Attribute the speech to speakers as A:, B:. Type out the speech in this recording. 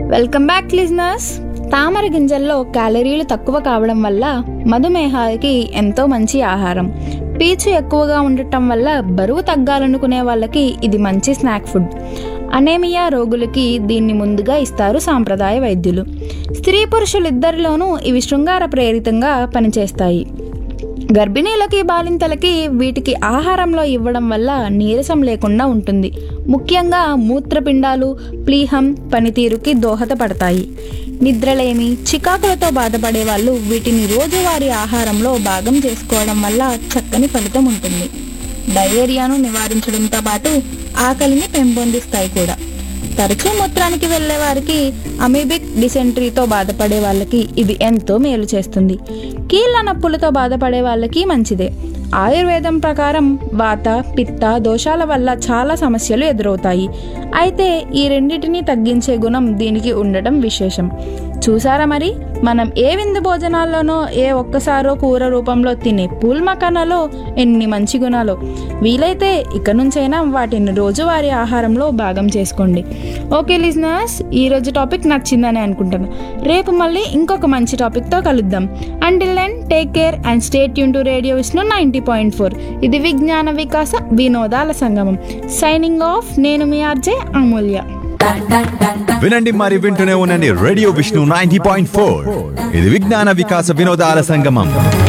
A: welcome back listeners తామర గింజల్లో క్యాలరీలు తక్కువ కావడం వల్ల మధుమేహాలకి ఎంతో మంచి ఆహారం పీచు ఎక్కువగా ఉండటం వల్ల బరువు తగ్గాలనుకునే వాళ్ళకి ఇది మంచి స్నాక్ ఫుడ్ అనేమియా రోగులకి దీన్ని ముందుగా ఇస్తారు సాంప్రదాయ వైద్యులు స్త్రీ పురుషులిద్దరిలోనూ ఇవి శృంగార ప్రేరితంగా పనిచేస్తాయి గర్భిణీలకి బాలింతలకి వీటికి ఆహారంలో ఇవ్వడం వల్ల నీరసం లేకుండా ఉంటుంది ముఖ్యంగా మూత్రపిండాలు ప్లీహం పనితీరుకి దోహదపడతాయి నిద్రలేమి చికాకులతో బాధపడే వాళ్ళు వీటిని రోజువారీ ఆహారంలో భాగం చేసుకోవడం వల్ల చక్కని ఫలితం ఉంటుంది డయేరియాను నివారించడంతో పాటు ఆకలిని పెంపొందిస్తాయి కూడా తరచూ మూత్రానికి వెళ్ళే వారికి అమీబిక్ డిసెంట్రీతో బాధపడే వాళ్ళకి ఇది ఎంతో మేలు చేస్తుంది కీళ్ళ నొప్పులతో బాధపడే వాళ్ళకి మంచిదే ఆయుర్వేదం ప్రకారం వాత పిత్త దోషాల వల్ల చాలా సమస్యలు ఎదురవుతాయి అయితే ఈ రెండింటినీ తగ్గించే గుణం దీనికి ఉండడం విశేషం చూసారా మరి మనం ఏ విందు భోజనాల్లోనో ఏ ఒక్కసారో కూర రూపంలో తినే పూల్ మకానాలో ఎన్ని మంచి గుణాలు వీలైతే ఇక నుంచైనా వాటిని రోజువారీ ఆహారంలో భాగం చేసుకోండి ఓకే లిజనర్స్ ఈరోజు టాపిక్ నచ్చిందని అనుకుంటాను రేపు మళ్ళీ ఇంకొక మంచి టాపిక్తో కలుద్దాం until then take care and stay యూన్ to radio Vishnu ninety point four ఇది విజ్ఞాన వికాస వినోదాల సంగమం సైనింగ్ ఆఫ్ నేను మీ ఆర్జే అమూల్య
B: వినండి మరి వింటూనే ఉండండి radio Vishnu ninety point four ఇది విజ్ఞాన వికాస వినోదాల సంగమం